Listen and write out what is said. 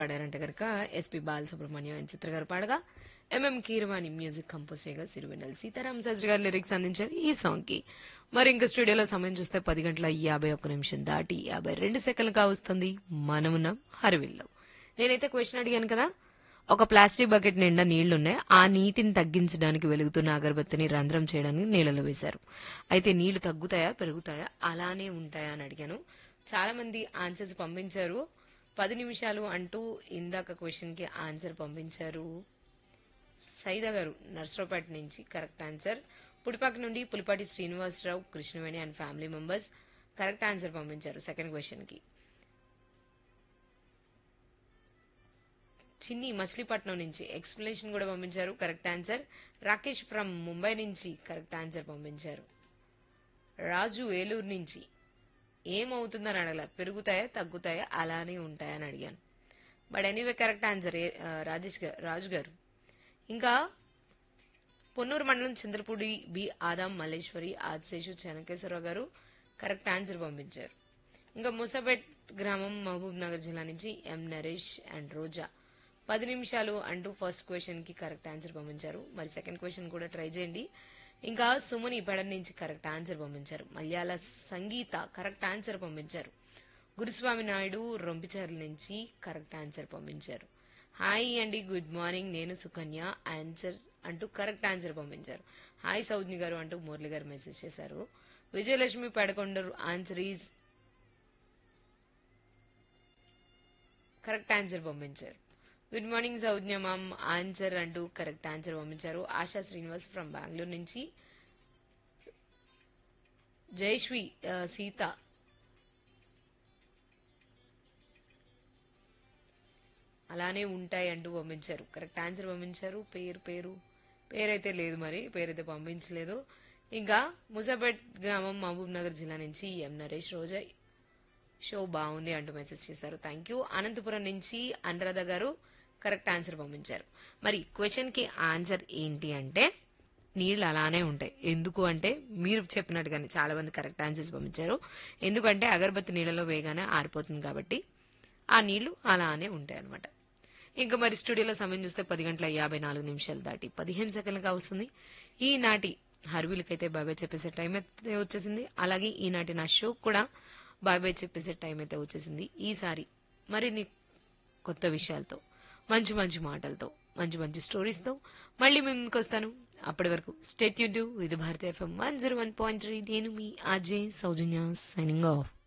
పాడారంటే కనుక ఎస్పి బాలసుబ్రహ్మణ్యం అని చిత్ర గారు పాడగా ఎంఎం కీరవాణి మ్యూజిక్ కంపోజ్ చేయగా సిరివెన్నెల సీతారాం శాస్త్రి గారు లిరిక్స్ అందించారు ఈ సాంగ్ కి మరి ఇంకా స్టూడియోలో సమయం చూస్తే పది గంటల యాభై ఒక్క నిమిషం దాటి యాభై రెండు సెకండ్లు కావస్తుంది మనమున్నాం హరివిల్లో నేనైతే క్వశ్చన్ అడిగాను కదా ఒక ప్లాస్టిక్ బకెట్ నిండా నీళ్లున్నాయి ఆ నీటిని తగ్గించడానికి వెలుగుతున్న అగరబత్తిని రంధ్రం చేయడానికి నీళ్ళలో వేశారు అయితే నీళ్లు తగ్గుతాయా పెరుగుతాయా అలానే ఉంటాయా అని అడిగాను చాలా మంది ఆన్సర్స్ పంపించారు పది నిమిషాలు అంటూ ఇందాక క్వశ్చన్ కి ఆన్సర్ పంపించారు సైదా గారు నర్సరావుపేట నుంచి కరెక్ట్ ఆన్సర్ పుడిపాక నుండి Pulipati Srinivasarao Krishnaveni and family members correct answer పంపించారు సెకండ్ క్వశ్చన్ కి చిన్ని మచిలీపట్నం నుంచి ఎక్స్ప్లెనేషన్ కూడా పంపించారు correct answer Rakesh from Mumbai నుంచి కరెక్ట్ ఆన్సర్ పంపించారు రాజు ఏలూరు నుంచి ఏమవుతుందని అడగల పెరుగుతాయా తగ్గుతాయా అలానే ఉంటాయా అని అడిగాను but anyway correct answer Rajesh garu Raju garu ఇంకా పొన్నూరు మండలం Chandrapudi B Adam Malleswari Adiseshu Chenakesavarao garu correct answer పంపించారు ఇంకా ముసాపేట్ గ్రామం మహబూబ్ నగర్ జిల్లా నుంచి ఎం నరేష్ అండ్ రోజా పది నిమిషాలు అంటూ ఫస్ట్ క్వశ్చన్ కి కరెక్ట్ ఆన్సర్ పంపించారు మరి సెకండ్ క్వశ్చన్ కూడా ట్రై చేయండి ఇంకా సుమని పెడ నుంచి కరెక్ట్ ఆన్సర్ పంపించారు మలయాళ సంగీత కరెక్ట్ ఆన్సర్ పంపించారు గురుస్వామి నాయుడు రొంపిచర్ల నుంచి కరెక్ట్ ఆన్సర్ పంపించారు హాయ్ అండి గుడ్ మార్నింగ్ నేను సుకన్య ఆన్సర్ అంటూ కరెక్ట్ ఆన్సర్ పంపించారు హాయ్ సౌజ్ని గారు అంటూ మురళి గారు మెసేజ్ చేశారు విజయలక్ష్మి పడకొండరు ఆన్సర్ ఈజ్ కరెక్ట్ ఆన్సర్ పంపించారు good morning Soujanya ma'am answer అంటూ కరెక్ట్ ఆన్సర్ పంపించారు ఆశా శ్రీనివాస్ ఫ్రమ్ బెంగళూరు నుంచి జయశ్రీ ఆ, సీత అలానే ఉంటాయి అంటూ పంపించారు కరెక్ట్ ఆన్సర్ పంపించారు పేరు పేరు పేరైతే లేదు మరి పేరైతే పంపించలేదు ఇంకా ముసాపేట్ గ్రామం మహబూబ్ నగర్ జిల్లా నుంచి ఎం నరేష్ రోజా షో బాగుంది అంటూ మెసేజ్ చేశారు థ్యాంక్ యూ అనంతపురం నుంచి అనురాధ గారు కరెక్ట్ ఆన్సర్ పంపించారు మరి క్వశ్చన్ కి ఆన్సర్ ఏంటి అంటే నీళ్లు అలానే ఉంటాయి ఎందుకు అంటే మీరు చెప్పినట్టుగానే చాలా మంది కరెక్ట్ ఆన్సర్స్ పంపించారు ఎందుకంటే అగరబత్తి నీళ్ళలో వేగానే ఆరిపోతుంది కాబట్టి ఆ నీళ్లు అలానే ఉంటాయి అనమాట ఇంకా మరి స్టూడియోలో సమయం చూస్తే పది గంటల యాభై నాలుగు నిమిషాలు దాటి పదిహేను సెకండ్లుగా వస్తుంది ఈనాటి హర్వీలకైతే బాబాయ్ చెప్పేసే టైం అయితే వచ్చేసింది అలాగే ఈనాటి నా షో కూడా బాబాయ్ చెప్పేసే టైం అయితే వచ్చేసింది ఈసారి మరిన్ని కొత్త విషయాలతో మంచి మంచి మాటలతో మంచి మంచి స్టోరీస్తో మళ్ళీ మేము ముందుకు వస్తాను అప్పటి వరకు స్టేట్ యూట్యూబ్ ఇది భారతీయ FM one zero one point three నేను మీ అజయ్ సౌజన్య సైనింగ్ ఆఫ్